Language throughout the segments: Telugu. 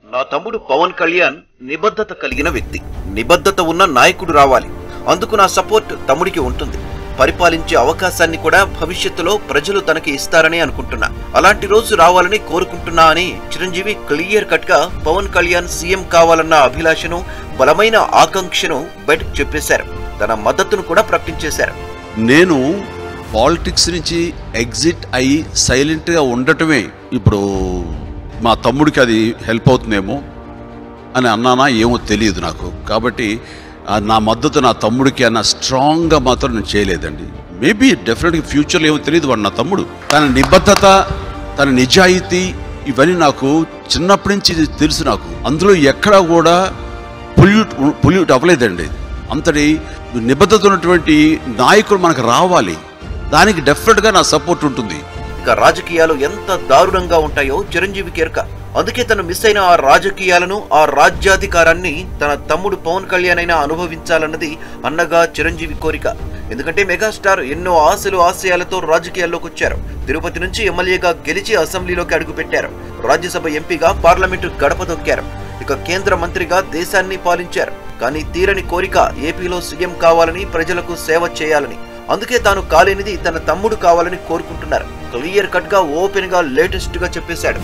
నా తమ్ముడు పవన్ కళ్యాణ్ నిబద్ధత కలిగిన వ్యక్తి నిబద్ధత ఉన్న నాయకుడు రావాలి అందుకు నా సపోర్ట్ తమ్ముడికి ఉంటుంది పరిపాలించే అవకాశాన్ని కూడా భవిష్యత్తులో ప్రజలు తనకి ఇస్తారని అనుకుంటున్నా అలాంటి రోజు రావాలని కోరుకుంటున్నా అని చిరంజీవి క్లియర్ కట్ గా పవన్ కళ్యాణ్ సీఎం కావాలన్న అభిలాషను బలమైన ఆకాంక్షను బయటకు చెప్పేశారు తన మద్దతును కూడా ప్రకటించేశారు నేను పాలిటిక్స్ నుంచి ఎగ్జిట్ అయ్యి సైలెంట్గా ఉండటమే ఇప్పుడు మా తమ్ముడికి అది హెల్ప్ అవుతుందేమో అని అన్నానా ఏమో తెలియదు నాకు కాబట్టి ఆ నా మద్దతు నా తమ్ముడికి అన్న స్ట్రాంగ్గా మాత్రం నేను చేయలేదండి మేబీ డెఫినెట్గా ఫ్యూచర్లో ఏమో తెలియదు వాడు నా తమ్ముడు తన నిబద్ధత తన నిజాయితీ ఇవన్నీ నాకు చిన్నప్పటి నుంచి ఇది తెలుసు నాకు అందులో ఎక్కడా కూడా పొల్యూట్ పొల్యూట్ అవ్వలేదండి అంతటి నిబద్ధత ఉన్నటువంటి నాయకులు మనకు రావాలి దానికి డెఫినెట్గా నా సపోర్ట్ ఉంటుంది ఇక రాజకీయాలు ఎంత దారుణంగా ఉంటాయో చిరంజీవికి ఎరక అందుకే తను మిస్ అయిన ఆ రాజకీయాలను ఆ రాజ్యాధికారాన్ని తన తమ్ముడు పవన్ కళ్యాణ్ అయినా అనుభవించాలన్నది అన్నగా చిరంజీవి కోరిక ఎందుకంటే మెగాస్టార్ ఎన్నో ఆశలు ఆశయాలతో రాజకీయాల్లోకి వచ్చారు తిరుపతి నుంచి ఎమ్మెల్యేగా గెలిచి అసెంబ్లీలోకి అడుగుపెట్టారు రాజ్యసభ ఎంపీగా పార్లమెంటు గడప దొక్కారు ఇక కేంద్ర మంత్రిగా దేశాన్ని పాలించారు కానీ తీరని కోరిక ఏపీలో సీఎం కావాలని ప్రజలకు సేవ చేయాలని అందుకే తాను కాలేనిది తన తమ్ముడు కావాలని కోరుకుంటున్నారు క్లియర్ కట్ గా ఓపెన్ గా లేటెస్ట్ గా చెప్పేశాడు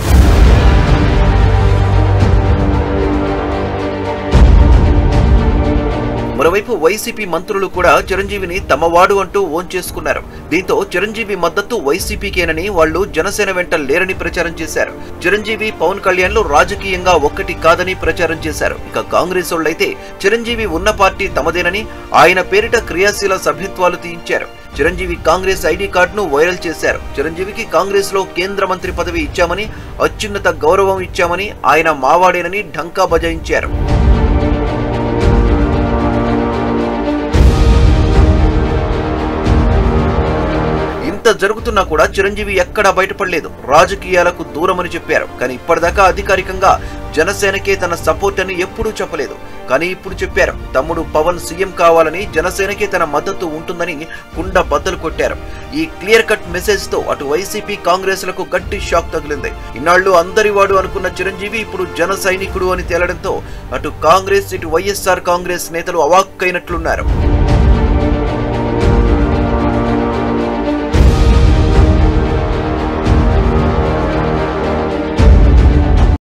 మరోవైపు వైసీపీ మంత్రులు కూడా చిరంజీవిని తమవాడు అంటూ ఓన్ చేసుకున్నారు దీంతో చిరంజీవి మద్దతు వైసీపీకేనని వాళ్ళు జనసేన వెంట లేరని ప్రచారం చేశారు చిరంజీవి పవన్ కళ్యాణ్లు రాజకీయంగా ఒక్కటి కాదని ప్రచారం చేశారు ఇక కాంగ్రెస్ వాళ్ళైతే చిరంజీవి ఉన్న పార్టీ తమదేనని ఆయన పేరిట క్రియాశీల సభ్యత్వాలు తీయించారు చిరంజీవి కాంగ్రెస్ ఐడి కార్డును వైరల్ చేశారు చిరంజీవికి కాంగ్రెస్ లో కేంద్ర మంత్రి పదవి ఇచ్చామని అత్యున్నత గౌరవం ఇచ్చామని ఆయన మావాడేనని ఢంకా బజాయించారు ఇంత జరుగుతున్నా కూడా చిరంజీవి ఎక్కడా బయటపడలేదు రాజకీయాలకు దూరమని చెప్పారు కానీ ఇప్పటిదాకా అధికారికంగా జనసేనకే తన సపోర్ట్ అని ఎప్పుడూ చెప్పలేదు కానీ ఇప్పుడు చెప్పారు తమ్ముడు పవన్ సీఎం కావాలని జనసేనకే తన మద్దతు ఉంటుందని కుండ బద్దలు కొట్టారు ఈ క్లియర్ కట్ మెసేజ్ తో అటు వైసీపీ కాంగ్రెస్ లకు గట్టి షాక్ తగిలింది ఇన్నాళ్లు అందరివాడు అనుకున్న చిరంజీవి ఇప్పుడు జన సైనికుడు అని తేలడంతో అటు కాంగ్రెస్ ఇటు వైఎస్ఆర్ కాంగ్రెస్ నేతలు అవాక్కైనట్లున్నారు